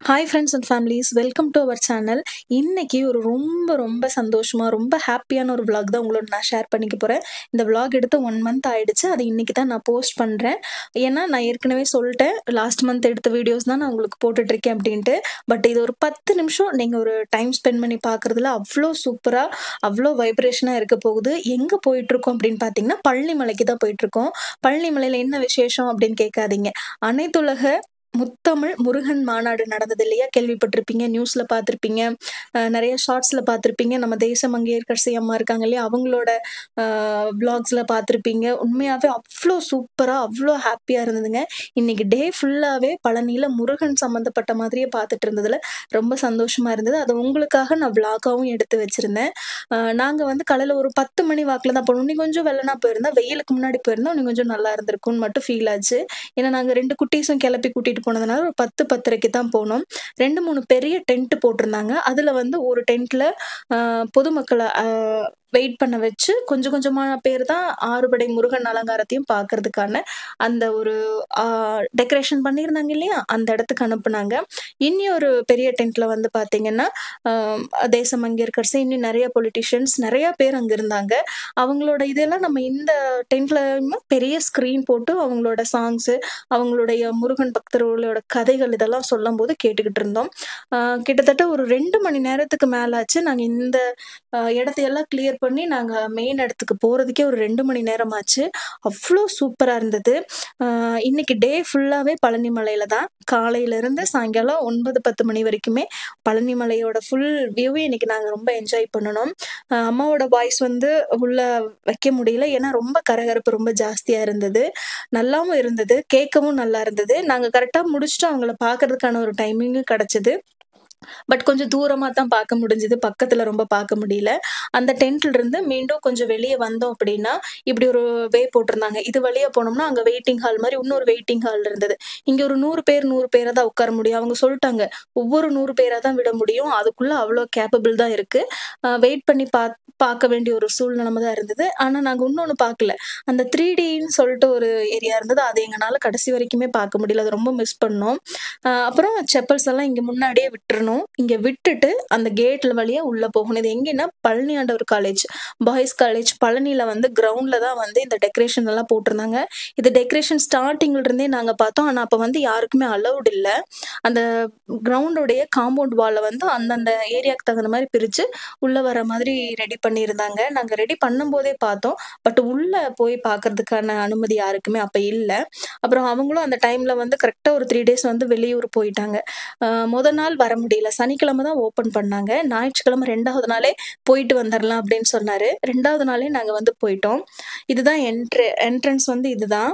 Hi friends and families welcome to our channel இன்னைக்கு ஒரு ரொம்ப ரொம்ப சந்தோஷமாக ரொம்ப ஹாப்பியான ஒரு vlog தான் உங்களோட நான் ஷேர் பண்ணிக்க போகிறேன் இந்த vlog எடுத்து ஒன் மந்த் ஆயிடுச்சு அது இன்னைக்கு தான் நான் போஸ்ட் பண்ணுறேன் ஏன்னா நான் ஏற்கனவே சொல்லிட்டேன் லாஸ்ட் மந்த் எடுத்த வீடியோஸ் தான் நான் உங்களுக்கு போட்டுட்ருக்கேன் அப்படின்ட்டு பட் இது ஒரு பத்து நிமிஷம் நீங்கள் ஒரு டைம் ஸ்பெண்ட் பண்ணி பார்க்குறதுல அவ்வளோ சூப்பராக அவ்வளோ வைப்ரேஷனாக இருக்க போகுது எங்கே போயிட்டுருக்கோம் அப்படின்னு பார்த்தீங்கன்னா பழனிமலைக்கு தான் போயிட்டுருக்கோம் பழனிமலையில் என்ன விசேஷம் அப்படின்னு கேட்காதீங்க அனைத்துலக முத்தமிழ் முருகன் மாநாடு நடந்தது இல்லையா கேள்விப்பட்டிருப்பீங்க நியூஸில் பார்த்துருப்பீங்க அஹ் நிறைய ஷார்ட்ஸில் பார்த்துருப்பீங்க நம்ம தேச மங்கையர்கரசி அம்மா இருக்காங்க இல்லையா அவங்களோட வ்ளாக்ஸில் பார்த்துருப்பீங்க உண்மையாகவே அவ்வளோ சூப்பராக அவ்வளோ ஹாப்பியாக இருந்ததுங்க இன்னைக்கு டே ஃபுல்லாகவே பழனியில் முருகன் சம்மந்தப்பட்ட மாதிரியே பார்த்துட்டு இருந்ததில் ரொம்ப சந்தோஷமாக இருந்தது அது உங்களுக்காக நான் விளாகாவும் எடுத்து வச்சுருந்தேன் நாங்கள் வந்து காலையில் ஒரு பத்து மணி வாக்கில் தான் போனோம் நீ கொஞ்சம் வெள்ளனா போயிருந்தா வெயிலுக்கு முன்னாடி போயிருந்தா இன்னும் கொஞ்சம் நல்லா இருந்திருக்கும்னு மட்டும் ஃபீல் ஆச்சு ஏன்னா நாங்கள் ரெண்டு குட்டீஸும் கிளப்பி கூட்டிகிட்டு போனதுனால ஒரு பத்து பத்தரைக்கு தான் போனோம் ரெண்டு மூணு பெரிய டென்ட் போட்டிருந்தாங்க அதில் வந்து ஒரு டென்ட்டில் பொதுமக்களை வெயிட் பண்ண வச்சு கொஞ்சம் கொஞ்சமான பேர் தான் ஆறுபடை முருகன் அலங்காரத்தையும் பார்க்கறதுக்கான அந்த ஒரு டெக்கரேஷன் பண்ணியிருந்தாங்க இல்லையா அந்த இடத்துக்கு அனுப்புனாங்க இனி ஒரு பெரிய டென்ட்ல வந்து பார்த்தீங்கன்னா ஆஹ் தேசம் அங்கேற்கரசு இன்னும் நிறைய பொலிட்டிஷியன்ஸ் நிறைய பேர் அங்கே இருந்தாங்க அவங்களோட இதெல்லாம் நம்ம இந்த டென்ட்ல பெரிய ஸ்க்ரீன் போட்டு அவங்களோட சாங்ஸு அவங்களுடைய முருகன் பக்தர்களோட கதைகள் இதெல்லாம் சொல்லும் போது கேட்டுக்கிட்டு இருந்தோம் ஆஹ் கிட்டத்தட்ட ஒரு ரெண்டு மணி நேரத்துக்கு மேலாச்சு நாங்கள் இந்த ஆஹ் இடத்தையெல்லாம் கிளியர் பண்ணி நாங்கள் மெயின் இடத்துக்கு போகிறதுக்கே ஒரு ரெண்டு மணி நேரம் ஆச்சு அவ்வளோ சூப்பராக இருந்தது ஆஹ் இன்னைக்கு டே ஃபுல்லாகவே பழனி மலையில தான் காலையிலேருந்து சாயங்காலம் ஒன்பது பத்து மணி வரைக்குமே பழனி மலையோட ஃபுல் வியூவே இன்னைக்கு நாங்கள் ரொம்ப என்ஜாய் பண்ணணும் ஆஹ் அம்மாவோட வாய்ஸ் வந்து உள்ள வைக்க முடியல ஏன்னா ரொம்ப கரகரப்பு ரொம்ப ஜாஸ்தியாக இருந்தது நல்லாவும் இருந்தது கேட்கவும் நல்லா இருந்தது நாங்கள் கரெக்டாக முடிச்சுட்டு அவங்கள பார்க்கறதுக்கான ஒரு டைமிங்கும் கிடச்சிது பட் கொஞ்சம் தூரமாக தான் பார்க்க முடிஞ்சது பக்கத்தில் ரொம்ப பார்க்க முடியல அந்த டென்ட்ல இருந்து மீண்டும் கொஞ்சம் வெளியே வந்தோம் அப்படின்னா இப்படி ஒரு வே போட்டிருந்தாங்க இது வழியாக போனோம்னா அங்கே வெயிட்டிங் ஹால் மாதிரி இன்னொரு வெயிட்டிங் ஹால் இருந்தது இங்கே ஒரு நூறு பேர் நூறு பேரை தான் உட்கார முடியும் அவங்க சொல்லிட்டாங்க ஒவ்வொரு நூறு பேரை தான் விட முடியும் அதுக்குள்ளே அவ்வளோ கேப்பபிள் தான் இருக்குது வெயிட் பண்ணி பா பார்க்க வேண்டிய ஒரு சூழ்நிலைமை தான் இருந்தது ஆனால் நாங்கள் இன்னொன்று பார்க்கல அந்த த்ரீ டின்னு சொல்லிட்டு ஒரு ஏரியா இருந்தது அது எங்களால் கடைசி வரைக்குமே பார்க்க முடியல அது ரொம்ப மிஸ் பண்ணோம் ஆஹ் அப்புறம் செப்பல்ஸ் எல்லாம் இங்கே முன்னாடியே விட்டுறணும் இங்கே விட்டுட்டு அந்த கேட்ல வழியாக உள்ளே போகணும் இது எங்கன்னா பழனி ஆண்டவர் காலேஜ் பாய்ஸ் காலேஜ் பழனியில் வந்து கிரவுண்டில் தான் வந்து இந்த டெக்கரேஷன் எல்லாம் போட்டிருந்தாங்க இது டெக்கரேஷன் ஸ்டார்டிங்ல இருந்தே நாங்கள் பார்த்தோம் ஆனால் அப்போ வந்து யாருக்குமே அலௌட் இல்லை அந்த கிரவுண்டோடைய காம்பவுண்ட் வாலை வந்து அந்தந்த ஏரியாவுக்கு தகுந்த மாதிரி பிரித்து உள்ளே வர மாதிரி ரெடி பண்ணியிருந்தாங்க நாங்கள் ரெடி பண்ணும்போதே பார்த்தோம் பட் உள்ளே போய் பார்க்கறதுக்கான அனுமதி யாருக்குமே அப்போ இல்லை அப்புறம் அவங்களும் அந்த டைமில் வந்து கரெக்டாக ஒரு த்ரீ டேஸ் வந்து வெளியூர் போயிட்டாங்க ஆஹ் முத நாள் வர முடியல சனிக்கிழமை தான் ஓப்பன் பண்ணாங்க ஞாயிற்றுக்கிழமை ரெண்டாவது நாளே போயிட்டு வந்துடலாம் அப்படின்னு சொன்னார் ரெண்டாவது நாளே நாங்கள் வந்து போயிட்டோம் இதுதான் என்ட்ரு என்ட்ரன்ஸ் வந்து இதுதான்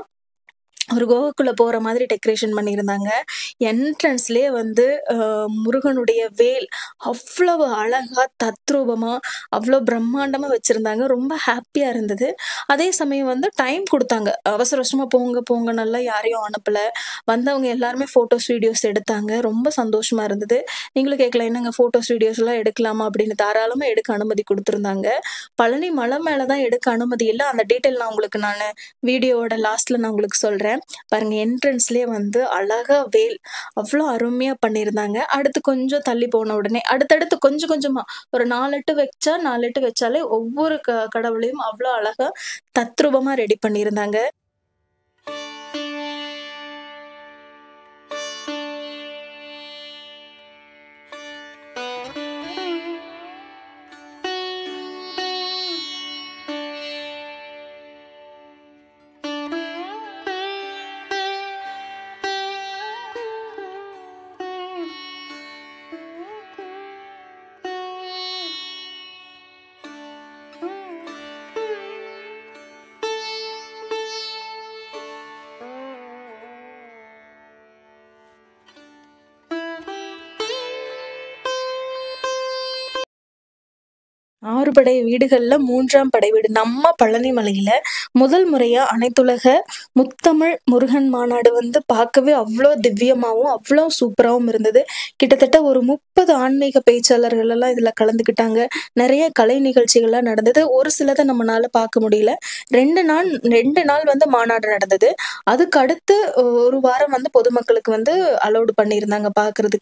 ஒரு கோவாக்குள்ளே போகிற மாதிரி டெக்கரேஷன் பண்ணியிருந்தாங்க என்ட்ரன்ஸ்லேயே வந்து ஆஹ், முருகனுடைய வேல் அவ்வளவு அழகாக தத்ரூபமாக அவ்வளோ பிரம்மாண்டமாக வச்சுருந்தாங்க ரொம்ப ஹாப்பியாக இருந்தது அதே சமயம் வந்து டைம் கொடுத்தாங்க அவசர அவசரமாக போங்க போங்க நல்லா யாரையும் அனுப்பலை வந்தவங்க எல்லாருமே ஃபோட்டோஸ் வீடியோஸ் எடுத்தாங்க ரொம்ப சந்தோஷமாக இருந்தது நீங்களும் கேட்கலாம் என்னங்க ஃபோட்டோஸ் வீடியோஸ்லாம் எடுக்கலாமா அப்படின்னு தாராளமாக எடுக்க அனுமதி கொடுத்துருந்தாங்க பழனி மலை மேலே தான் எடுக்க அனுமதி இல்லை அந்த டீட்டெயில் நான் உங்களுக்கு நான் வீடியோவோட லாஸ்ட்டில் நான் உங்களுக்கு சொல்கிறேன் பாருங்க என்ட்ரன்ஸ்லேயே வந்து அழகா வேல் அவ்வளோ அருமையாக பண்ணியிருந்தாங்க அடுத்து கொஞ்சம் தள்ளி போன உடனே அடுத்தடுத்து கொஞ்சம் கொஞ்சமாக ஒரு நாலெட்டு வச்சா நாலெட்டு வச்சாலே ஒவ்வொரு க கடவுளையும் அவ்வளோ அழகாக தத்ரூபமாக ரெடி பண்ணியிருந்தாங்க ஆறு படை வீடுகள்ல மூன்றாம் படை வீடு நம்ம பழனி மலையில முதல் முறையா அனைத்துலக முத்தமிழ் முருகன் மாநாடு வந்து பார்க்கவே அவ்வளோ திவ்யமாகவும் அவ்வளோ சூப்பராகவும் இருந்தது கிட்டத்தட்ட ஒரு முப்பது ஆன்மீக பேச்சாளர்கள் எல்லாம் இதுல கலந்துக்கிட்டாங்க நிறைய கலை நிகழ்ச்சிகள்லாம் நடந்தது ஒரு சிலதை நம்மளால பார்க்க முடியல ரெண்டு நாள் ரெண்டு நாள் வந்து மாநாடு நடந்தது அதுக்கு அடுத்து ஒரு வாரம் வந்து பொதுமக்களுக்கு வந்து அலௌடு பண்ணியிருந்தாங்க பார்க்கறதுக்கு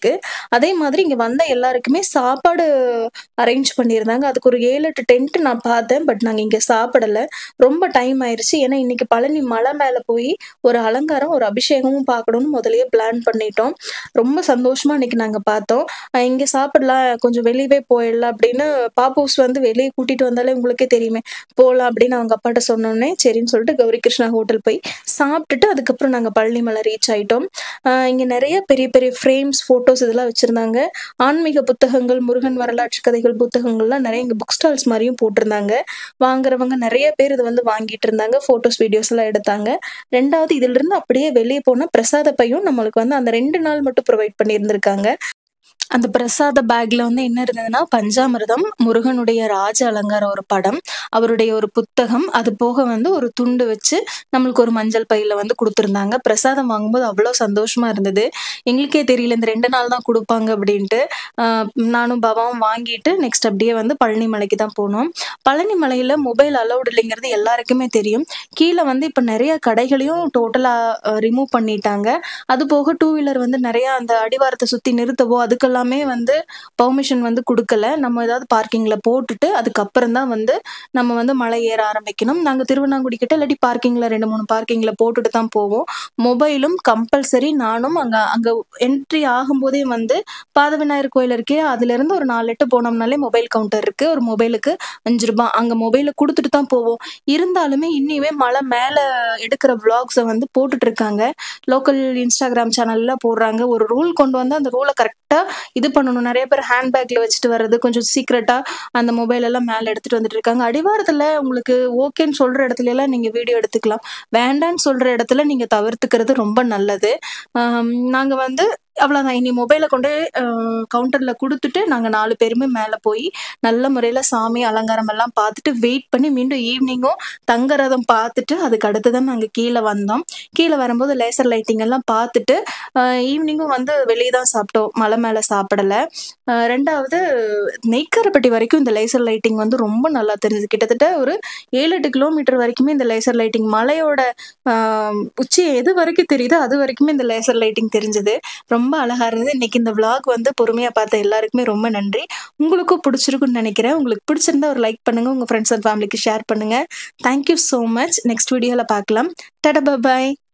அதே மாதிரி இங்க வந்த எல்லாருக்குமே சாப்பாடு அரேஞ்ச் பண்ணியிருந்தாங்க. அதுக்கு ஒரு 7, 8 டென்ட் நான் பார்த்தேன். பட் நாங்க இங்க சாப்பிடல. ரொம்ப டைம் ஆயிருச்சு. ஏன்னா இன்னைக்கு பழனி மலை மேல போய் ஒரு அலங்காரம், ஒரு அபிஷேகமும் பார்க்கணும்னு முதல்லயே பிளான் பண்ணிட்டோம். ரொம்ப சந்தோஷமா இன்னைக்கு நாங்க பார்த்தோம். அ இங்க சாப்பிடலாம், கொஞ்சம் வெளியவே போயிடலாம் அப்படின்னு பாப்பூஸ் வந்து வெளிய கூட்டிட்டு வந்தாலே உங்களுக்கே தெரியுமே, போலாம் அப்படின்னு அவங்க அப்பாட்ட சொன்னோனே, சரின்னு சொல்லிட்டு கௌரி கிருஷ்ணா ஹோட்டல் போய் சாப்பிட்டுட்டு அதுக்கப்புறம் நாங்க பழனி மலை ரீச் ஆயிட்டோம். அ இங்க நெறைய பெரிய பெரிய ஃப்ரேம்ஸ், ஃபோட்டோஸ் இதெல்லாம் வச்சிருந்தாங்க. ஆன்மீக புத்தகங்கள், முருகன் வரலாற்று கதைகள் புத்தகங்கள்லாம் நெறைய இங்க புக் ஸ்டால்ஸ் மாரியும் போட்டிருந்தாங்க. வாங்குறவங்க நெறைய பேர் இத வந்து வாங்கிட்டு இருந்தாங்க. ஃபோட்டோஸ், வீடியோஸ்லாம் எடுத்தாங்க. 2வது இதிலிருந்து அப்படியே வெளிய போனா பிரசாத பையும் நம்மளுக்கு வந்து அந்த 2 நாள் மட்டும் ப்ரொவைட் பண்ணியிருந்திருக்காங்க. அந்த பிரசாத பேக்ல வந்து என்ன இருந்ததுன்னா, பஞ்சாமிர்தம், முருகனுடைய ராஜ அலங்காரம் ஒரு படம், அவருடைய ஒரு புத்தகம், அது போக வந்து ஒரு துண்டு வச்சு நம்மளுக்கு ஒரு மஞ்சள் பையில வந்து குடுத்திருந்தாங்க. பிரசாதம் வாங்கும்போது அவ்ளோ சந்தோஷமா இருந்தது. எங்களுக்கே தெரியல இந்த 2 நாள் தான் குடுப்பாங்க அப்படின்ட்டு. அ நானும் பாபாவும் வாங்கிட்டு நெக்ஸ்ட் அப்படியே வந்து பழனி மலைக்கு தான் போனோம். பழனி மலையில மொபைல் அலவுட் இல்லைங்கிறது எல்லாருக்குமே தெரியும். கீழ வந்து இப்ப நெறைய கடைகளையும் டோட்டலா அ ரிமூவ் பண்ணிட்டாங்க. அது போக டூ வீலர் வந்து நெறைய அந்த அடிவாரத்த சுத்தி நிறுத்தவோ, அதுக்கெல்லாமே வந்து பெர்மிஷன் வந்து குடுக்கல. நம்ம ஏதாவது பார்க்கிங்ல போட்டுட்டு அதுக்கப்புறம் தான் வந்து நம்ம வந்து மலை ஏற ஆரம்பிக்கணும். நாங்க திருவண்ணாங்குடி கிட்ட இல்லாட்டி பார்க்கிங்ல 2, 3 பார்க்கிங்ல போட்டுட்டு தான் போவோம். மொபைலும் கம்பல்சரி நானும் அங்க அங்க என்ட்ரி ஆகும்போதே வந்து பாத விநாயகர் கோயில் இருக்கே, அதிலிருந்து ஒரு 4 எட்டு போனோம்னாலே மொபைல் கவுண்டர் இருக்கு. ஒரு மொபைலுக்கு ரூ. 5 அங்க மொபைல குடுத்துட்டு தான் போவோம். இருந்தாலுமே இன்னியுமே மலை மேல எடுக்கிற விளாக்ஸ வந்து போட்டுட்டு இருக்காங்க. லோக்கல் இன்ஸ்டாகிராம் சேனல்ல போடுறாங்க. ஒரு ரூல் கொண்டு வந்து அந்த ரூல கரெக்ட்டா இது பண்ணணும். நெறைய பேர் ஹேண்ட் பேக்ல வச்சுட்டு வர்றது, கொஞ்சம் சீக்ரெட்டா அந்த மொபைல் எல்லாம் மேல எடுத்துட்டு வந்துட்டு இருக்காங்க. அடிவாரத்துல உங்களுக்கு ஓகேன்னு சொல்ற இடத்துலலாம் நீங்க வீடியோ எடுத்துக்கலாம். வேண்டான்னு சொல்ற இடத்துல நீங்க தவிர்த்துக்கிறது ரொம்ப நல்லது. அம் நாங்க வந்து அவ்வளோதான். இனி மொபைல கொண்டு போய் அ கவுண்டர்ல குடுத்துட்டு நாங்க 4 பேருமே மேல போய் நல்ல முறையில சாமி அலங்காரம் எல்லாம் பார்த்துட்டு வெயிட் பண்ணி மீண்டும் ஈவினிங்கும் தங்க ரதம் பார்த்துட்டு அதுக்கு அடுத்து தான் நாங்க கீழ வந்தோம். கீழ வரும்போது லேசர் லைட்டிங் எல்லாம் பார்த்துட்டு அ ஈவினிங்கும் வந்து வெளிய தான் சாப்பிட்டோம். மலை மேல சாப்பிடல. அ 2வது நெய்க்காரப்பட்டி வரைக்கும் இந்த லேசர் லைட்டிங் வந்து ரொம்ப நல்லா தெரிஞ்சது. கிட்டத்தட்ட ஒரு 7, 8 கிலோமீட்டர் வரைக்குமே இந்த லேசர் லைட்டிங் மலையோட அ உச்சி எது வரைக்கும் தெரியுதோ, அது வரைக்குமே இந்த லேசர் லைட்டிங் தெரிஞ்சது. ரொம்ப அழகா இருந்தது. இன்னைக்கு இந்த விளாக் வந்து பொறுமையா பார்த்த எல்லாருக்குமே ரொம்ப நன்றி. உங்களுக்கும் பிடிச்சிருக்கும்னு நெனைக்கிறேன். உங்களுக்கு பிடிச்சிருந்தா ஒரு லைக் பண்ணுங்க. உங்க ஃபிரெண்ட்ஸ் அண்ட் ஃபேமிலிக்கு ஷேர் பண்ணுங்க. Thank you so much. Next வீடியோல பார்க்கலாம். டாடா! பை பாய்.